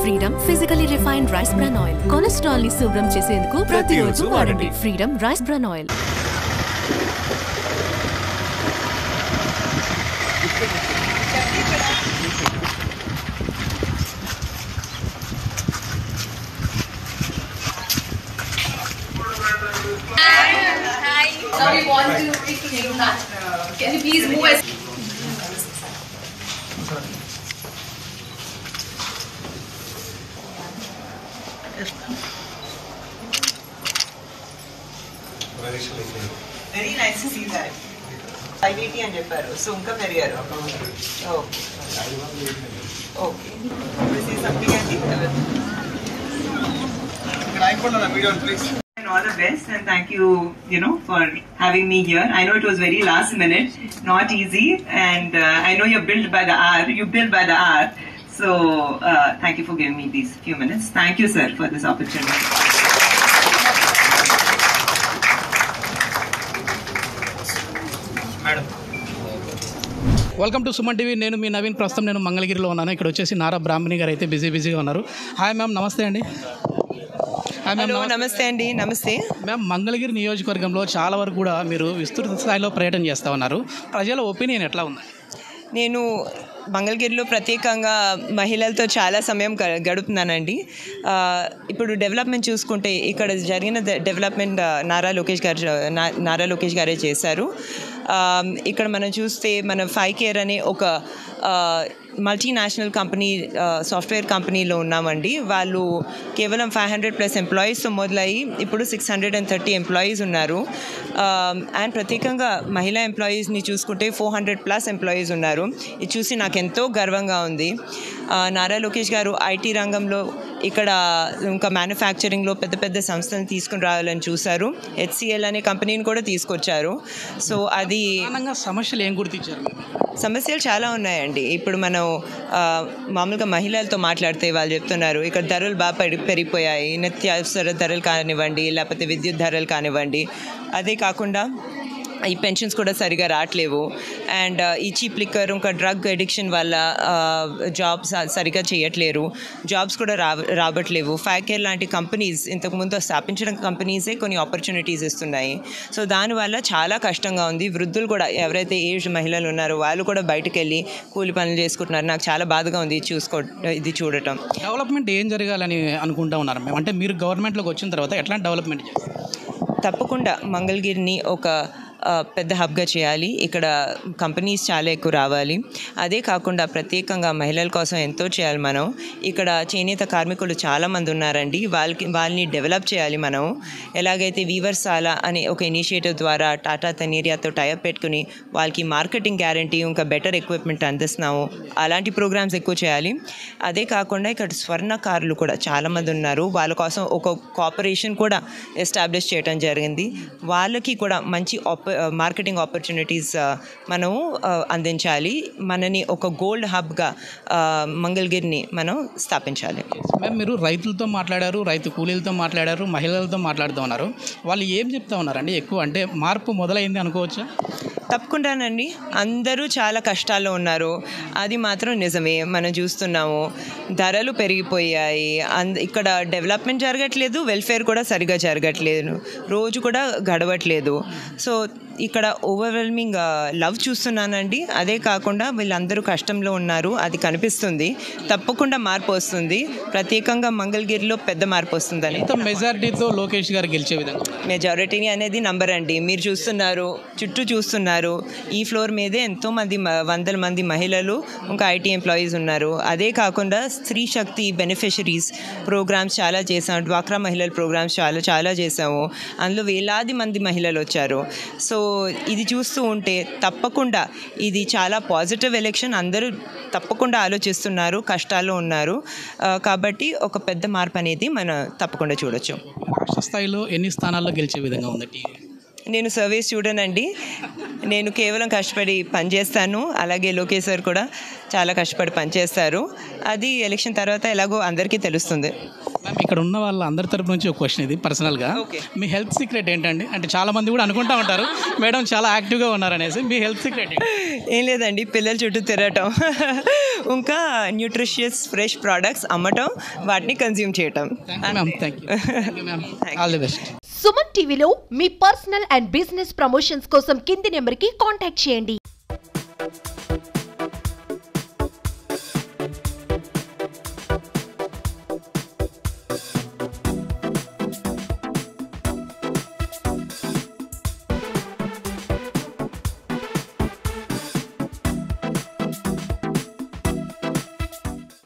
Freedom physically refined rice bran oil cholesterol ని శుభ్రం చేసేందుకు ప్రతిరోజు వాడండి freedom rice bran oil Now we want to you know, uh, can you please move as very nice to see that five eighty అని చెప్పారు so ఇంకా పెరిగారు okay okay something అండి And all the best and thank you, you know, for having me here. I know it was very last minute, not easy, and uh, I know you're built by the hour. You built by the hour. So uh, thank you for giving me these few minutes. Thank you, sir, for this opportunity. Welcome to Suman TV నేను మీ నవీన్ ప్రస్తుతం నేను మంగళగిరిలో ఉన్నాను ఇక్కడ వచ్చేసి నారా బ్రాహ్మణి గారు అయితే బిజీ బిజీగా ఉన్నారు హాయ్ మ్యామ్ నమస్తే అండి హాయ్ మ్యామ్ హలో నమస్తే అండి నమస్తే మ్యామ్ మంగళగిరి నియోజకవర్గంలో చాలా వరకు కూడా మీరు విస్తృత స్థాయిలో పర్యటన చేస్తూ ఉన్నారు ప్రజల ఒపీనియన్ ఎట్లా ఉంది నేను మంగళగిరిలో ప్రత్యేకంగా మహిళలతో చాలా సమయం గ- గడుపుతున్నానండి ఆ, ఇప్పుడు డెవలప్మెంట్ చూసుకుంటే ఇక్కడ జరిగిన డె- డెవలప్మెంట్ ఆ, నారా లోకేష్ గారు నా- నారా లోకేష్ గారే చేశారు ఆ, ఇక్కడ మనం చూస్తే మన ఫైవ్ కేర్ అనే ఒక మల్టీనేషనల్ కంపెనీ సాఫ్ట్వేర్ కంపెనీలో ఉన్నామండి వాళ్ళు కేవలం ఫైవ్ హండ్రెడ్ ప్లస్ ఎంప్లాయీస్తో మొదలయ్యి ఇప్పుడు six hundred and thirty employees ఉన్నారు అండ్ ప్రత్యేకంగా మహిళా ఎంప్లాయీస్ని చూసుకుంటే ఫోర్ హండ్రెడ్ ప్లస్ ఎంప్లాయీస్ ఉన్నారు ఇది చూసి నాకు ఎంతో గర్వంగా ఉంది ఆ, నారా లోకేష్ గారు ఐటీ రంగంలో ఇక్కడ ఇంకా మ్యానుఫ్యాక్చరింగ్లో పెద్ద పెద్ద సంస్థలను తీసుకుని రావాలని చూశారు హెచ్సిఎల్ అనే కంపెనీని కూడా తీసుకొచ్చారు సో అది ప్రధానంగా సమస్యలు ఏం గుర్తించారు సమస్యలు చాలా ఉన్నాయండి ఇప్పుడు మనం ఆ, మామూలుగా మహిళలతో మాట్లాడితే వాళ్ళు చెప్తున్నారు ఇక్కడ ధరలు బాగా పెరి పెరిగిపోయాయి నిత్యావసర ధరలు కానివ్వండి లేకపోతే విద్యుత్ ధరలు కానివ్వండి అదే కాకుండా ఈ పెన్షన్స్ కూడా సరిగా రావట్లేవు అండ్ ఈ చీప్ లిక్కర్ ఇంకా డ్రగ్ అడిక్షన్ వల్ల జాబ్స్ సరిగా చేయట్లేరు జాబ్స్ కూడా రా రావట్లేవు ఫైకేర్ లాంటి కంపెనీస్ ఇంతకుముందు స్థాపించిన కంపెనీసే కొన్ని ఆపర్చునిటీస్ ఇస్తున్నాయి సో దానివల్ల చాలా కష్టంగా ఉంది వృద్ధులు కూడా ఎవరైతే ఏజ్ మహిళలు ఉన్నారో వాళ్ళు కూడా బయటకు వెళ్ళి కూలి పనులు చేసుకుంటున్నారు నాకు చాలా బాధగా ఉంది ఇది చూసుకో ఇది చూడటం డెవలప్మెంట్ ఏం జరగాలని అనుకుంటా ఉన్నారు మేము అంటే మీరు గవర్నమెంట్లోకి వచ్చిన తర్వాత ఎట్లాంటి డెవలప్మెంట్ చేస్తారు తప్పకుండా మంగళగిరిని ఒక ఆ, పెద్ద హబ్గా చేయాలి ఇక్కడ కంపెనీస్ చాలా ఎక్కువ రావాలి అదే కాకుండా ప్రత్యేకంగా మహిళల కోసం ఎంతో చేయాలి మనం ఇక్కడ చేనేత కార్మికులు చాలామంది ఉన్నారండి వాళ్ళకి వాళ్ళని డెవలప్ చేయాలి మనం ఎలాగైతే వీవర్స్ సాలా అనే ఒక ఇనిషియేటివ్ ద్వారా టాటా తనీరియాతో టైప్ పెట్టుకుని వాళ్ళకి మార్కెటింగ్ గ్యారంటీ ఇంకా బెటర్ ఎక్విప్మెంట్ అందిస్తున్నాము అలాంటి ప్రోగ్రామ్స్ ఎక్కువ చేయాలి అదే కాకుండా ఇక్కడ స్వర్ణకారులు కూడా చాలామంది ఉన్నారు వాళ్ళ కోసం ఒక కార్పొరేషన్ కూడా ఎస్టాబ్లిష్ చేయడం జరిగింది వాళ్ళకి కూడా మంచి ఆప మార్కెటింగ్ ఆపర్చునిటీస్ మనం ఆ, అందించాలి మనని ఒక గోల్డ్ హబ్గా ఆ, మంగళగిరిని మనం స్థాపించాలి మ్యామ్ మీరు రైతులతో మాట్లాడారు రైతు కూలీలతో మాట్లాడారు మహిళలతో మాట్లాడుతూ ఉన్నారు వాళ్ళు ఏం చెప్తా ఉన్నారండి ఎక్కువ అంటే మార్పు మొదలైంది అనుకోవచ్చా తప్పకుండానండి అందరూ చాలా కష్టాల్లో ఉన్నారు అది మాత్రం నిజమే మనం చూస్తున్నాము ధరలు పెరిగిపోయాయి అంద ఇక్కడ డెవలప్మెంట్ జరగట్లేదు వెల్ఫేర్ కూడా సరిగా జరగట్లేదు రోజు కూడా గడవట్లేదు సో ఇక్కడ ఓవర్వెల్మింగ్ లవ్ చూస్తున్నానండి అదే కాకుండా వీళ్ళందరూ కష్టంలో ఉన్నారు అది కనిపిస్తుంది తప్పకుండా మార్పు వస్తుంది ప్రత్యేకంగా మంగళగిరిలో పెద్ద మార్పు వస్తుందని ఎంత మెజారిటీతో లోకేష్ గారు గెలిచే విధంగా మెజారిటీని అనేది నంబర్ అండి మీరు చూస్తున్నారు చుట్టూ చూస్తున్నారు ఈ ఫ్లోర్ మీదే ఎంతో మంది మ- వందల మంది మహిళలు ఇంకా ఐటీ ఎంప్లాయీస్ ఉన్నారు అదే కాకుండా స్త్రీ శక్తి బెనిఫిషరీస్ ప్రోగ్రామ్స్ చాలా చేసాం డ్వాక్రా మహిళల ప్రోగ్రామ్స్ చాలా చాలా చేసాము అందులో వేలాది మంది మహిళలు వచ్చారు సో ఇది చూస్తూ ఉంటే తప్పకుండా ఇది చాలా పాజిటివ్ ఎలక్షన్ అందరూ తప్పకుండా ఆలోచిస్తున్నారు కష్టాల్లో ఉన్నారు ఆ, కాబట్టి ఒక పెద్ద మార్పు అనేది మనం తప్పకుండా చూడొచ్చు రాష్ట్ర స్థాయిలో ఎన్ని స్థానాల్లో గెలిచే విధంగా ఉంది టీవీ నేను సర్వీస్ చూడనండి నేను కేవలం కష్టపడి పనిచేస్తాను అలాగే లోకేష్ సార్ కూడా చాలా కష్టపడి పనిచేస్తారు అది ఎలక్షన్ తర్వాత ఎలాగో అందరికీ తెలుస్తుంది మ్యామ్ ఇక్కడ ఉన్న వాళ్ళ అందరి తరపు నుంచి ఒక క్వశ్చన్ ఇది పర్సనల్గా Okay. మీ హెల్త్ సీక్రెట్ ఏంటండి అంటే చాలా మంది కూడా అనుకుంటా ఉంటారు మేడం చాలా యాక్టివ్గా ఉన్నారనేసి మీ హెల్త్ సీక్రెట్ ఏంటి ఏం లేదండి పిల్లల చుట్టూ తిరగటం ఇంకా న్యూట్రిషియస్ ఫ్రెష్ ప్రోడక్ట్స్ అమ్మటం వాటిని కన్జ్యూమ్ చేయటం ma'am thank you ma'am all the best Suman టీవీలో మీ పర్సనల్ అండ్ బిజినెస్ ప్రమోషన్స్ కోసం కింది నెంబర్కి కాంటాక్ట్ చేయండి